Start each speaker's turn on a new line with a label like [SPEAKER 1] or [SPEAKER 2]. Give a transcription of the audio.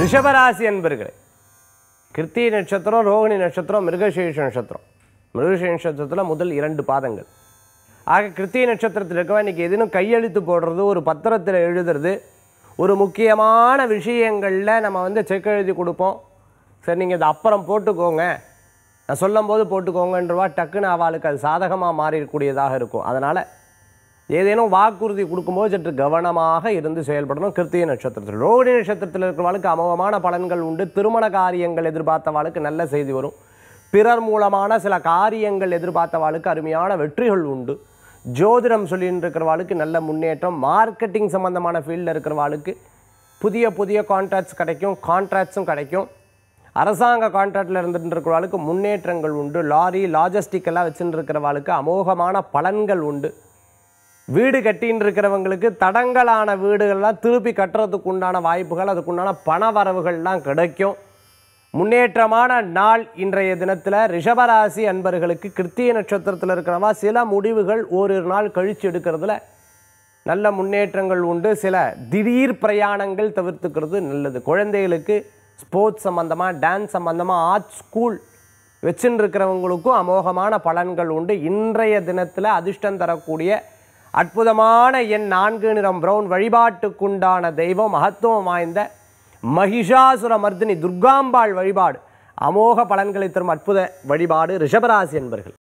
[SPEAKER 1] ரிஷபராசி அன்பர்களே கிருத்திகை நட்சத்திரம் ரோகிணி நட்சத்திரம் மிருகசீஷ நட்சத்திரம் மிருகசீஷ நட்சத்திரத்தில் முதல் இரண்டு பாதங்கள் ஆக கிருத்திகை நட்சத்திரத்தில் இருக்கவன் இன்னைக்கு எதினும் கையெழுத்து போடுறது ஒரு பத்திரத்தில் எழுதுறது ஒரு முக்கியமான விஷயங்களில் நம்ம வந்து செக் எழுதி கொடுப்போம் சரி நீங்கள் இதை அப்புறம் போட்டுக்கோங்க நான் சொல்லும்போது போட்டுக்கோங்கன்றவா டக்குன்னு அவளுக்கு அது சாதகமாக மாறிடக்கூடியதாக இருக்கும் அதனால் ஏதேனும் வாக்குறுதி கொடுக்கும்போது சற்று கவனமாக இருந்து செயல்படணும் கிருத்திகை நட்சத்திரத்தில் ரோகிணி நட்சத்திரத்தில் இருக்கிறவளுக்கு அமோகமான பலன்கள் உண்டு திருமண காரியங்கள் எதிர்பார்த்தவாளுக்கு நல்ல செய்தி வரும் பிறர் மூலமான சில காரியங்கள் எதிர்பார்த்தவாளுக்கு அருமையான வெற்றிகள் உண்டு ஜோதிடம் சொல்லிட்டு இருக்கிறவாளுக்கு நல்ல முன்னேற்றம் மார்க்கெட்டிங் சம்பந்தமான ஃபீல்டில் இருக்கிறவாளுக்கு புதிய புதிய கான்ட்ராக்ட்ஸ் கிடைக்கும் கான்ட்ராக்ட்ஸும் கிடைக்கும் அரசாங்க கான்ட்ராக்டில் இருந்துட்டு இருக்கிறவாளுக்கு முன்னேற்றங்கள் உண்டு லாரி லாஜிஸ்டிக் எல்லாம் வச்சுட்டு இருக்கிறவாளுக்கு அமோகமான பலன்கள் உண்டு வீடு கட்டின்னு இருக்கிறவங்களுக்கு தடங்கலான வீடுகள்லாம் திருப்பி கட்டுறதுக்கு உண்டான வாய்ப்புகள் அதுக்குண்டான பண வரவுகள்லாம் கிடைக்கும் முன்னேற்றமான நாள் இன்றைய தினத்தில் ரிஷபராசி அன்பர்களுக்கு கிருத்திய நட்சத்திரத்தில் இருக்கிறவா சில முடிவுகள் ஓரிரு நாள் கழித்து எடுக்கிறதுல நல்ல முன்னேற்றங்கள் உண்டு சில திடீர் பிரயாணங்கள் தவிர்த்துக்கிறது நல்லது குழந்தைகளுக்கு ஸ்போர்ட்ஸ் சம்மந்தமாக டான்ஸ் சம்மந்தமாக ஆர்ட் ஸ்கூல் வச்சுன்னு இருக்கிறவங்களுக்கும் அமோகமான பலன்கள் உண்டு இன்றைய தினத்தில் அதிர்ஷ்டம் தரக்கூடிய அற்புதமான எண் நான்கு நிறம் பிரவுன் வழிபாட்டுக்குண்டான தெய்வம் மகத்துவம் வாய்ந்த மகிஷாசுர மர்தினி துர்காம்பாள் வழிபாடு அமோக பலன்களை தரும் அற்புத வழிபாடு ரிஷபராசி என்பர்கள்